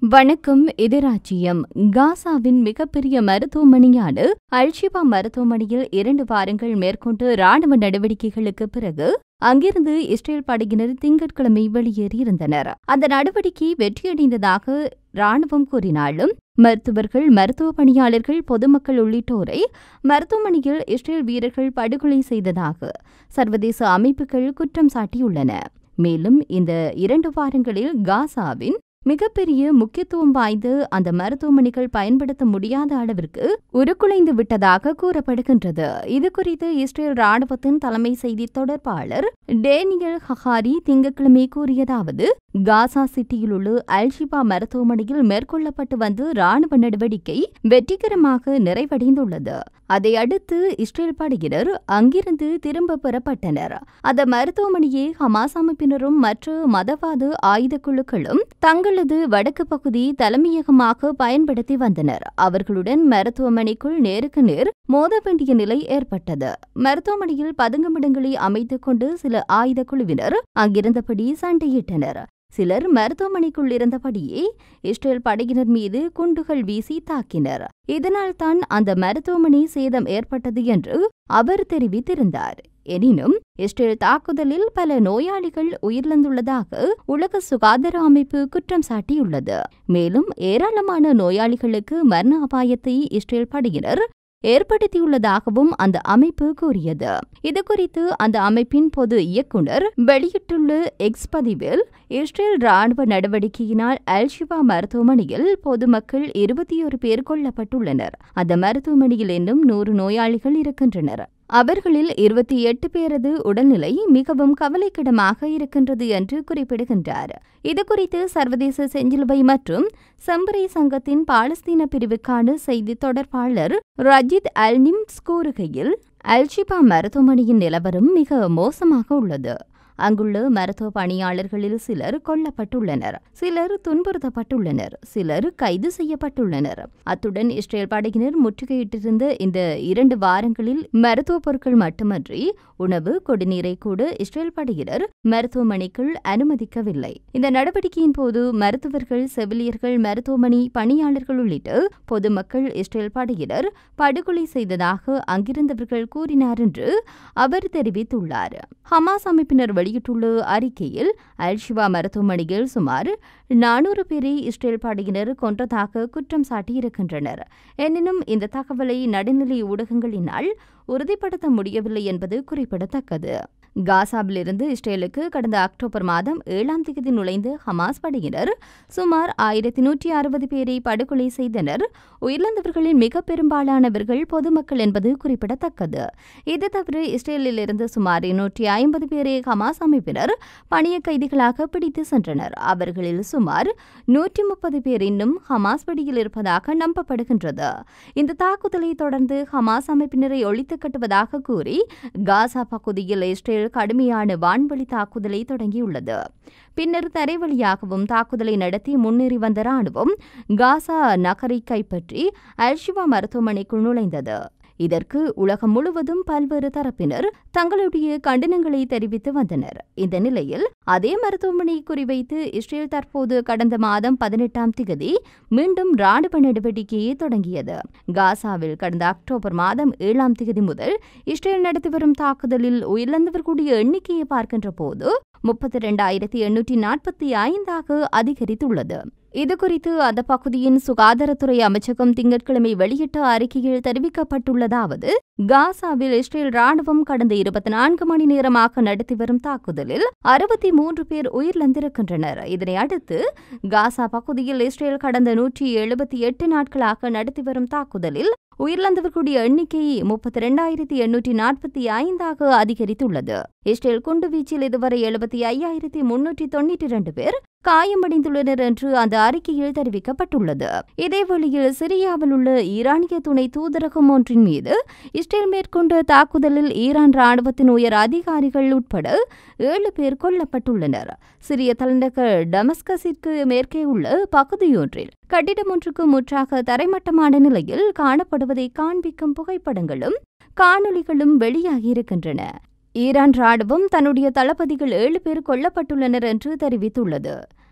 வணக்கம் இது ராஜ்யம் காசாவின் மிகப்பெரிய மருத்துவமனையான அல்ஷிபா மருத்துவமனையில் இரண்டு வாரங்கள் மேற்கொண்டு ராணுவ நடவடிக்கைகளுக்கு பிறகு அங்கிருந்து இஸ்ரேல் படையினர் திங்கட்கிழமை வெளியேறியிருந்தனர் அந்த நடவடிக்கை வெற்றியடைந்ததாக ராணுவம் கூறினாலும் மருத்துவர்கள் மருத்துவ பணியாளர்கள் பொதுமக்கள் உள்ளிட்டோரை மருத்துவமனையில் இஸ்ரேல் வீரர்கள் படுகொலை செய்ததாக சர்வதேச அமைப்புகள் குற்றம் சாட்டியுள்ளன மேலும் இந்த இரண்டு வாரங்களில் காசாவின் மிகப்பெரிய முக்கியத்துவம் வாய்ந்த அந்த மருத்துவமனைகள் பயன்படுத்த முடியாத அளவிற்கு உருக்குலைந்து விட்டதாக கூறப்படுகின்றது இது குறித்து இஸ்ரேல் ராணுவத்தின் தலைமை செய்தி தொடர்பாளர் டேனியல் ஹஹாரி திங்கட்கிழமை கூறியதாவது காசா சிட்டியில் உள்ள அல்ஷிபா மருத்துவமனையில் மேற்கொள்ளப்பட்டு வந்த ராணுவ நடவடிக்கை வெற்றிகரமாக நிறைவடைந்துள்ளது அதை அடுத்து இஸ்ரேல் படையினர் அங்கிருந்து திரும்ப பெறப்பட்டனர் அந்த மருத்துவமனையை ஹமாஸ் அமைப்பினரும் மற்ற மதவாத ஆயுத குழுக்களும் தங்களது வடக்கு பகுதி தலைமையகமாக பயன்படுத்தி வந்தனர் அவர்களுடன் மருத்துவமனைக்குள் நேருக்கு நேர் மோத வேண்டிய நிலை ஏற்பட்டது மருத்துவமனையில் பதுங்குமிடங்களை அமைத்துக் கொண்டு சில ஆயுத குழுவினர் அங்கிருந்தபடி சண்டையிட்டனர் சிலர் மருத்துவமனைக்குள் இருந்தபடியே இஸ்ரேல் படையினர் மீது குண்டுகள் வீசி தாக்கினர் இதனால் தான் அந்த மருத்துவமனை சேதம் ஏற்பட்டது என்று அவர் தெரிவித்திருந்தார் எனினும் இஸ்ரேல் தாக்குதலில் பல நோயாளிகள் உயிரிழந்துள்ளதாக உலக சுகாதார அமைப்பு குற்றம் சாட்டியுள்ளது மேலும் ஏராளமான நோயாளிகளுக்கு மரண அபாயத்தை இஸ்ரேல் படையினர் ஏற்படுத்தியுள்ளதாகவும் அந்த அமைப்பு கூறியது இதுகுறித்து அந்த அமைப்பின் பொது இயக்குனர் வெளியிட்டுள்ள எக்ஸ் பதிவில் இஸ்ரேல் ராணுவ நடவடிக்கையினால் அல்ஷிபா மருத்துவமனையில் பொதுமக்கள் இருபத்தி ஒரு பேர் கொல்லப்பட்டுள்ளனர் அந்த மருத்துவமனையில் இன்னும் நூறு நோயாளிகள் இருக்கின்றனர் அவர்களில் இருபத்தி எட்டு பேரது உடல்நிலை மிகவும் கவலைக்கிடமாக இருக்கின்றது என்று குறிப்பிடுகின்றார் இதுகுறித்து சர்வதேச செஞ்சிலுவை மற்றும் செம்பரை சங்கத்தின் பாலஸ்தீன பிரிவுக்கான செய்தி தொடர்பாளர் ரஜித் அல்னிம்ஸ் கூறுகையில் அல்ஷிபா மருத்துவமனையின் நிலவரம் மிக மோசமாக உள்ளது அங்குள்ள மருத்துவ பணியாளர்களில் சிலர் கொல்லப்பட்டுள்ளனர் சிலர் துன்புறுத்தப்பட்டுள்ளனர் சிலர் கைது செய்யப்பட்டுள்ளனர் அத்துடன் இஸ்ரேல் படையினர் முற்றுகையிட்டிருந்த இந்த இரண்டு வாரங்களில் மருத்துவ பொருட்கள் மட்டுமன்றி உணவு குடிநீரை கூட இஸ்ரேல் படையினர் மருத்துவமனைக்குள் அனுமதிக்கவில்லை இந்த நடவடிக்கையின் போது மருத்துவர்கள் செவிலியர்கள் மருத்துவமனை பணியாளர்கள் உள்ளிட்ட பொதுமக்கள் இஸ்ரேல் படையினர் படுகொலை செய்ததாக அங்கிருந்தவர்கள் கூறினார் என்று அவர் தெரிவித்துள்ளார் ஹமாஸ் அமைப்பினர் வெளியிட்டுள்ள அறிக்கையில் அல்ஷிவா மருத்துவமனையில் சுமார் நானூறு பேரை இஸ்ரேல் படையினர் கொன்றதாக குற்றம் சாட்டியிருக்கின்றனர் எனினும் இந்த தகவலை நடுநிலை ஊடகங்களினால் உறுதிப்படுத்த முடியவில்லை என்பது குறிப்பிடத்தக்கது காசாவிலிருந்து இஸ்ரேலுக்கு கடந்த அக்டோபர் மாதம் ஏழாம் தேதி நுழைந்த ஹமாஸ் படையினர் சுமார் ஆயிரத்தி நூற்றி அறுபது பேரை படுகொலை செய்தனர் உயிரிழந்தவர்களின் மிக பெரும்பாலானவர்கள் பொதுமக்கள் என்பது குறிப்பிடத்தக்கது இது தவிர இஸ்ரேலிலிருந்து சுமார் நூற்றி ஐம்பது பேரை ஹமாஸ் அமைப்பினர் பணிய கைதிகளாக பிடித்து சென்றனர் அவர்களில் சுமார் நூற்றி முப்பது பேர் இன்னும் ஹமாஸ் பிடியில் இருப்பதாக நம்பப்படுகின்றது இந்த தாக்குதலை தொடர்ந்து ஹமாஸ் அமைப்பினரை ஒழித்து கட்டுவதாக கூறி காசா பகுதியில் இஸ்ரேல் கடுமையான வான்வழி தாக்குதலை தொடங்கியுள்ளது பின்னர் தரைவழியாகவும் தாக்குதலை நடத்தி முன்னேறி வந்த ராணுவம் காசா நகரை கைப்பற்றி அல்ஷிவா மருத்துவமனைக்குள் நுழைந்தது இதற்கு உலகம் முழுவதும் பல்வேறு தரப்பினர் தங்களுடைய கண்டனங்களை தெரிவித்து வந்தனர் இந்த நிலையில் அதே மருத்துவமனை குறிவைத்து இஸ்ரேல் தற்போது கடந்த மாதம் பதினெட்டாம் திகதி மீண்டும் ராணுவ நடவடிக்கையை தொடங்கியது காசாவில் கடந்த அக்டோபர் மாதம் ஏழாம் திகதி முதல் இஸ்ரேல் நடத்தி வரும் தாக்குதலில் உயிரிழந்தவர்களுடைய எண்ணிக்கையை பார்க்கின்ற போது முப்பத்தி இரண்டாயிரத்தி எண்ணூற்றி நாற்பத்தி ஐந்தாக அதிகரித்துள்ளது இதுகுறித்து அந்த பகுதியின் சுகாதாரத்துறை அமைச்சகம் திங்கட்கிழமை வெளியிட்ட அறிக்கையில் தெரிவிக்கப்பட்டுள்ளதாவது காசாவில் இஸ்ரேல் ராணுவம் கடந்த இருபத்தி நான்கு மணி நேரமாக நடத்தி வரும் தாக்குதலில் அறுபத்தி மூன்று பேர் உயிரிழந்திருக்கின்றனர் இதனை அடுத்து காசா பகுதியில் இஸ்ரேல் கடந்த நூற்றி எழுபத்தி எட்டு நாட்களாக நடத்தி வரும் தாக்குதலில் உயிரிழந்தவர்களுடைய எண்ணிக்கை முப்பத்தி இரண்டாயிரத்தி எண்ணூற்றி நாற்பத்தி ஐந்தாக அதிகரித்துள்ளது இஸ்ரேல் குண்டுவீச்சில் இதுவரை எழுபத்தி ஐயாயிரத்தி முன்னூற்றி தொன்னூற்றி இரண்டு பேர் காயமடைந்துள்ளனர் என்று அந்த அறிக்கையில் தெரிவிக்கப்பட்டுள்ளது இதேவேளையில் சிரியாவில் உள்ள ஈரானிய துணை தூதரகம் ஒன்றின் மீது இஸ்ரேல் மேற்கொண்ட தாக்குதலில் ஈரான் ராணுவத்தின் உயர் அதிகாரிகள் உட்பட ஏழு பேர் கொல்லப்பட்டுள்ளனர் சிரிய தலைநகர் டமஸ்கஸிற்கு மேற்கே உள்ள பகுதியொன்றில் கட்டிடம் ஒன்றுக்கு முற்றாக தரைமட்டமான நிலையில் காணப்படுவதை காண்பிக்கும் புகைப்படங்களும் காணொளிகளும் வெளியாகியிருக்கின்றன ஈரான் ராணுவம் தன்னுடைய தளபதிகள் ஏழு பேர் கொல்லப்பட்டுள்ளனர் என்று தெரிவித்துள்ளது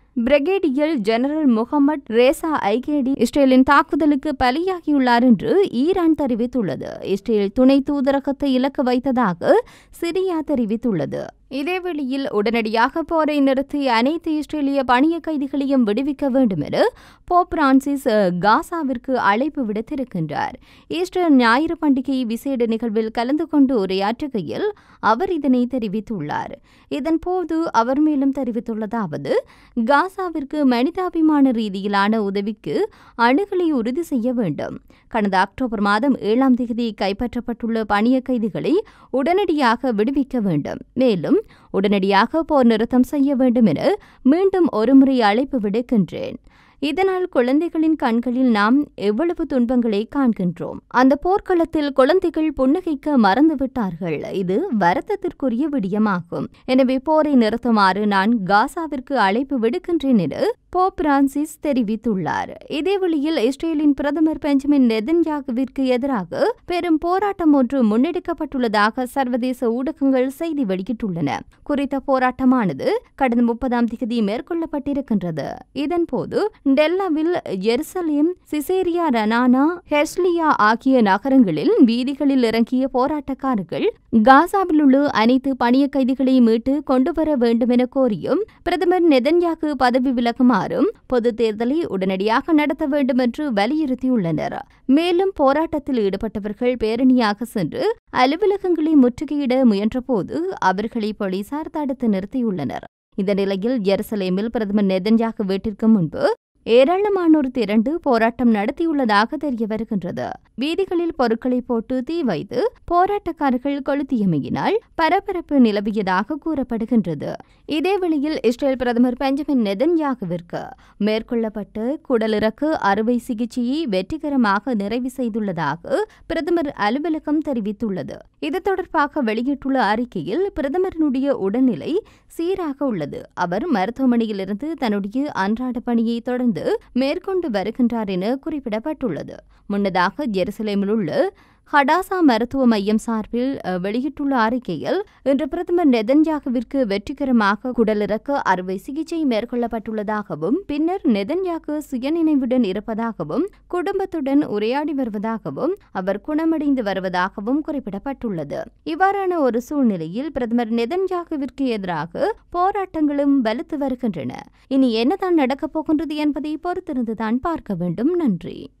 பிரிகேடியர் ஜெனரல் முகமது ரேசா ஐகேடி இஸ்ரேலின் தாக்குதலுக்கு பலியாகியுள்ளார் என்று ஈரான் தெரிவித்துள்ளது இஸ்ரேல் துணை தூதரகத்தை இலக்கு வைத்ததாக சிரியா தெரிவித்துள்ளது இதேவேளையில் உடனடியாக போரை நிறுத்தி அனைத்து இஸ்ரேலிய பணிய கைதிகளையும் விடுவிக்க வேண்டும் என போப் பிரான்சிஸ் காசாவிற்கு அழைப்பு விடுத்திருக்கின்றார் ஈஸ்டர் ஞாயிறு பண்டிகை விசேட நிகழ்வில் கலந்து கொண்டு உரையாற்றுகையில் அவர் இதனை தெரிவித்துள்ளார் இதன்போது அவர் மேலும் தெரிவித்துள்ளதாவது காசாவிற்கு மனிதாபிமான ரீதியிலான உதவிக்கு அணுகலை உறுதி செய்ய வேண்டும் கடந்த அக்டோபர் மாதம் ஏழாம் தேதி கைப்பற்றப்பட்டுள்ள பணிய கைதிகளை உடனடியாக விடுவிக்க வேண்டும் மேலும் உடனடியாக போர் நிறுத்தம் செய்ய வேண்டும் என மீண்டும் ஒருமுறை அழைப்பு விடுக்கின்றேன் இதனால் குழந்தைகளின் கண்களில் நாம் எவ்வளவு துன்பங்களை காண்கின்றோம் அந்த போர்க்களத்தில் குழந்தைகள் புன்னகைக்க மறந்துவிட்டார்கள் இது வருத்தத்திற்குரிய விடயமாகும் எனவே போரை நிறுத்துமாறு நான் காசாவிற்கு அழைப்பு விடுக்கின்றேன் என போப் பிரான்சிஸ் தெரிவித்துள்ளார் இதேவழியில் இஸ்ரேலின் பிரதமர் பெஞ்சமின் நெதன்யாகுவிற்கு எதிராக பெரும் போராட்டம் ஒன்று முன்னெடுக்கப்பட்டுள்ளதாக சர்வதேச ஊடகங்கள் செய்தி வெளியிட்டுள்ளன குறித்த போராட்டமானது கடந்த முப்பதாம் தேதி மேற்கொள்ளப்பட்டிருக்கின்றது இதன்போது டெல்லாவில் ஜெருசலேம் சிசேரியா ரனானா ஹெஸ்லியா ஆகிய நகரங்களில் வீதிகளில் இறங்கிய போராட்டக்காரர்கள் காசாவில் உள்ள அனைத்து பணிய கைதிகளை மீட்டு கொண்டுவர வேண்டும் என கோரியும் பிரதமர் நெதன்யாகு பதவி விலகுமாறும் பொது தேர்தலை உடனடியாக நடத்த வேண்டும் என்று வலியுறுத்தியுள்ளனர் மேலும் போராட்டத்தில் ஈடுபட்டவர்கள் பேரணியாக சென்று அலுவலகங்களை முற்றுகையிட முயன்றபோது அவர்களை போலீசார் தடுத்து நிறுத்தியுள்ளனர் இந்த நிலையில் ஜெருசலேமில் பிரதமர் நெதன்யாகு வீட்டிற்கு முன்பு ஏராளமானோர் திரண்டு போராட்டம் நடத்தியுள்ளதாக தெரிய வருகின்றது வீதிகளில் பொருட்களை போட்டு தீ வைத்து போராட்டக்காரர்கள் கொளுத்தியமையினால் பரபரப்பு நிலவியதாக கூறப்படுகின்றது இதேவேளையில் இஸ்ரேல் பிரதமர் பெஞ்சமின் நெதன்யாகுவிற்கு மேற்கொள்ளப்பட்ட குடலிறக்கு அறுவை சிகிச்சையை வெற்றிகரமாக நிறைவு செய்துள்ளதாக பிரதமர் அலுவலகம் தெரிவித்துள்ளது இது தொடர்பாக வெளியிட்டுள்ள அறிக்கையில் பிரதமரினுடைய உடல்நிலை சீராக உள்ளது அவர் மருத்துவமனையிலிருந்து தன்னுடைய அன்றாட பணியை தொடர்ந்து மேற்கொண்டு வருகின்றார் என குறிப்பிடப்பட்டுள்ளது முன்னதாக ஜெருசலேமில் உள்ள ஹடாசா மருத்துவ மையம் சார்பில் வெளியிட்டுள்ள அறிக்கையில் இன்று பிரதமர் நெதன்யாகுவிற்கு வெற்றிகரமாக குடலிறக்க அறுவை சிகிச்சை மேற்கொள்ளப்பட்டுள்ளதாகவும் பின்னர் நெதன்யாகு சுயநினைவுடன் இருப்பதாகவும் குடும்பத்துடன் உரையாடி வருவதாகவும் அவர் குணமடைந்து வருவதாகவும் குறிப்பிடப்பட்டுள்ளது இவ்வாறான ஒரு சூழ்நிலையில் பிரதமர் நெதன்யாகுவிற்கு எதிராக போராட்டங்களும் வலுத்து வருகின்றன இனி என்னதான் நடக்கப் போகின்றது என்பதை பொறுத்திருந்துதான் பார்க்க வேண்டும் நன்றி